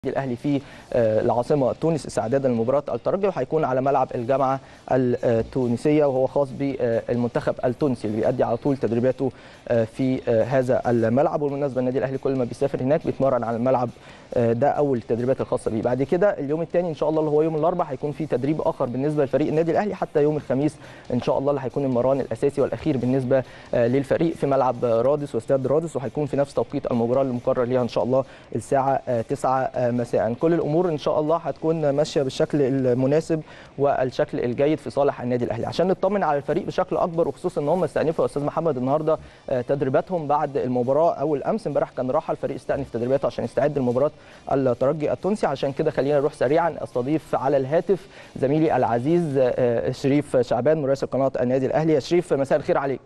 الاهلي في العاصمه تونس استعدادا لمباراه الترجي وهيكون على ملعب الجامعه التونسيه وهو خاص بالمنتخب التونسي اللي بيأدي على طول تدريباته في هذا الملعب وبالمناسبه النادي الاهلي كل ما بيسافر هناك بيتمرن على الملعب ده اول التدريبات الخاصه بيه بعد كده اليوم الثاني ان شاء الله اللي هو يوم الاربعاء هيكون في تدريب اخر بالنسبه لفريق النادي الاهلي حتى يوم الخميس ان شاء الله اللي هيكون المران الاساسي والاخير بالنسبه للفريق في ملعب رادس واستاد رادس وهيكون في نفس توقيت المباراه المقرر ليها ان شاء الله الساعه 9 مساء كل الامور ان شاء الله هتكون ماشيه بالشكل المناسب والشكل الجيد في صالح النادي الاهلي عشان نطمن على الفريق بشكل اكبر وخصوصا ان هم استأنفوا يا استاذ محمد النهارده تدريباتهم بعد المباراه اول امس امبارح كان راحه الفريق استأنف تدريباته عشان يستعد لمباراه الترجي التونسي عشان كده خلينا نروح سريعا استضيف على الهاتف زميلي العزيز شريف شعبان مراسل قناه النادي الاهلي يا شريف مساء الخير عليك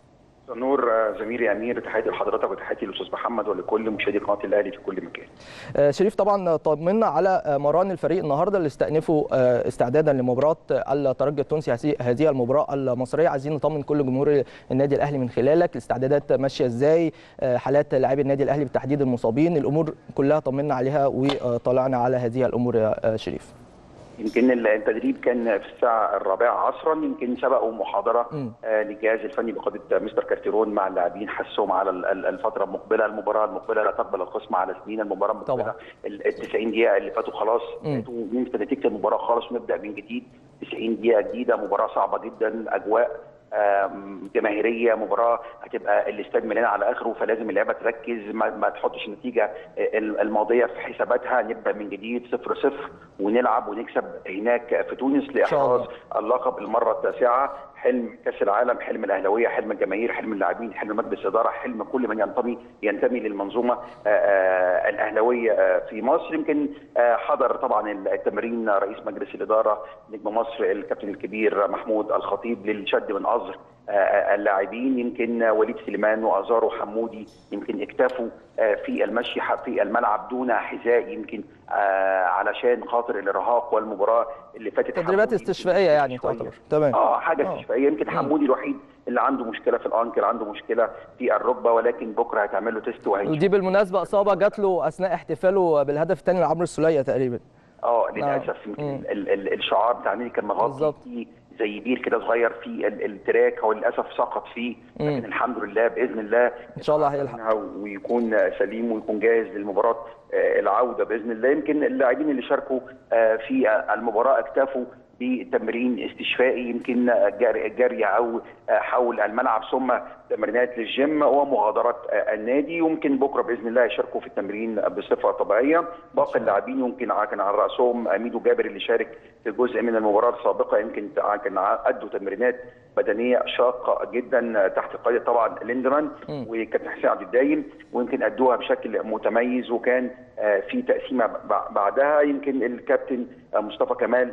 نور زميلي امير تحياتي لحضرتك وتحياتي للاستاذ محمد ولكل مشاهدي قناه الاهلي في كل مكان. شريف طبعا طمنا على مران الفريق النهارده اللي استأنفوا استعدادا لمباراه الترجي التونسي هذه المباراه المصريه عايزين نطمن كل جمهور النادي الاهلي من خلالك الاستعدادات ماشيه ازاي حالات لاعبي النادي الاهلي بالتحديد المصابين الامور كلها طمنا عليها وطلعنا على هذه الامور يا شريف. يمكن التدريب كان في الساعه الرابعه عصرا يمكن سبقوا محاضره آه للجهاز الفني بقياده مستر كارتيرون مع اللاعبين حسهم على الفتره المقبله المباراه المقبله لا تقبل الخصم على سنين المباراه المقبله ال 90 دقيقه اللي فاتوا خلاص ننسى نتيجه المباراه خالص ونبدا من جديد 90 دقيقه جديده مباراه صعبه جدا اجواء جماهيريه مباراه هتبقى الاستاد مليان على اخره فلازم اللعيبه تركز ما, ما تحطش النتيجه الماضيه في حساباتها نبدا من جديد 0 0 ونلعب ونكسب هناك في تونس لاحراز اللقب المره التاسعه حلم كاس العالم حلم الاهلاويه حلم الجماهير حلم اللاعبين حلم مجلس الاداره حلم كل من ينتمي ينتمي للمنظومه الاهلاويه في مصر يمكن حضر طبعا التمرين رئيس مجلس الاداره نجم مصر الكابتن الكبير محمود الخطيب للشد من عذر اللاعبين يمكن وليد سليمان وازار وحمودي يمكن اكتفوا في المشي في الملعب دون حذاء يمكن علشان خاطر الارهاق والمباراه اللي فاتت تدريبات استشفائيه يعني تعتبر تمام اه حاجه استشفائيه يمكن حمودي الوحيد اللي عنده مشكله في الانكل عنده مشكله في الركبه ولكن بكره هيتعمل له تيست وهيجي ودي بالمناسبه اصابه جات له اثناء احتفاله بالهدف الثاني لعمرو السوليه تقريبا اه للاسف يمكن الشعار بتاع النادي كان مغطي زي بير كده صغير في التراك هو للاسف سقط فيه لكن الحمد لله باذن الله ان شاء الله هيلحق ويكون سليم ويكون جاهز للمباراه العوده باذن الله يمكن اللاعبين اللي شاركوا في المباراه اكتفوا بتمرين استشفائي يمكن جري او حول الملعب ثم تمرينات للجيم ومغادرات النادي يمكن بكره باذن الله يشاركوا في التمرين بصفه طبيعيه باقي اللاعبين يمكن كان على راسهم ميدو جابر اللي شارك في جزء من المباراه السابقه يمكن كان ادوا تمرينات بدنيه شاقه جدا تحت قياده طبعا ليندمان وكابتن حسين عبد الدايم ويمكن ادوها بشكل متميز وكان في تقسيمه بعدها يمكن الكابتن مصطفى كمال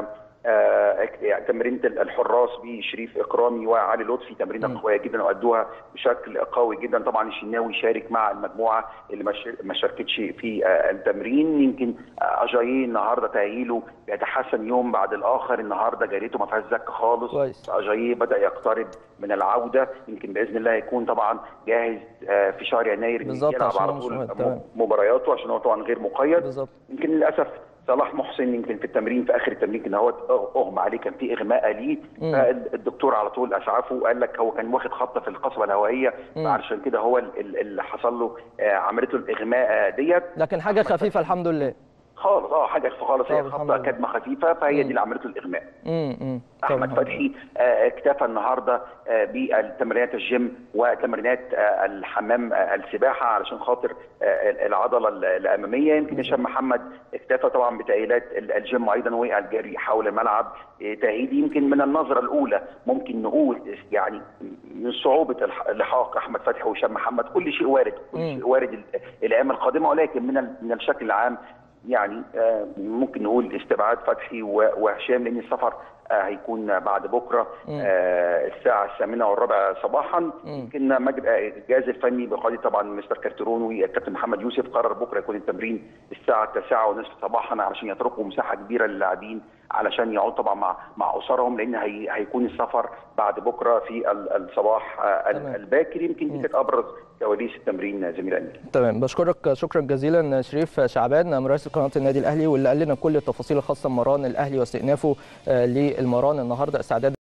آه تمرينه الحراس بشريف اكرامي وعلي لطفي تمرينه قويه جدا وادوها بشكل قوي جدا طبعا الشناوي شارك مع المجموعه اللي ما شاركتش في آه التمرين يمكن آه اجاييه النهارده تاهيله بيتحسن يوم بعد الاخر النهارده جريته ما فيهاش زك خالص اجاييه بدا يقترب من العوده يمكن باذن الله يكون طبعا جاهز في شهر يناير يلعب على طول مبارياته عشان هو طبعا غير مقيد بالزبط. يمكن للاسف صلاح محسن يمكن في التمرين في اخر التمرين كان هو اغمى عليه كان في اغماء ليه الدكتور على طول اسعفه قال لك هو كان واخد خبطه في القصبه الهوائيه علشان كده هو اللي حصل له عملته الاغماء ديت لكن حاجه خفيفه الحمد لله خالص اه حاجه خالص هي خبطه كدمه خفيفه فهي مم. دي اللي عملته الاغماء امم احمد فتحي آه اكتفى النهارده آه بالتمرينات الجيم وتمرينات آه الحمام السباحه علشان خاطر العضله الاماميه يمكن هشام محمد اكتفى طبعا بتاهيلات الجيم ايضا والجري حول الملعب تاهيل يمكن من النظره الاولى ممكن نقول يعني من صعوبه لحاق احمد فتحي وهشام محمد كل شيء وارد كل شيء وارد الايام القادمه ولكن من من الشكل العام يعني ممكن نقول استبعاد فتحي وهشام لان السفر هيكون بعد بكره الساعه الثامنه والربع صباحا يمكن الجهاز الفني بقياده طبعا مستر كارترون والكابتن محمد يوسف قرر بكره يكون التمرين الساعه التاسعه ونصف صباحا علشان يتركوا مساحه كبيره للاعبين علشان يقعدوا طبعا مع مع اسرهم لان هي هيكون السفر بعد بكره في الصباح الباكر يمكن دي كانت ابرز كواليس التمرين زميل امير تمام بشكرك شكرا جزيلا شريف شعبان مراسل قناه النادي الاهلي واللي قال لنا كل التفاصيل الخاصه بمران الاهلي واستئنافه للمران النهارده استعداد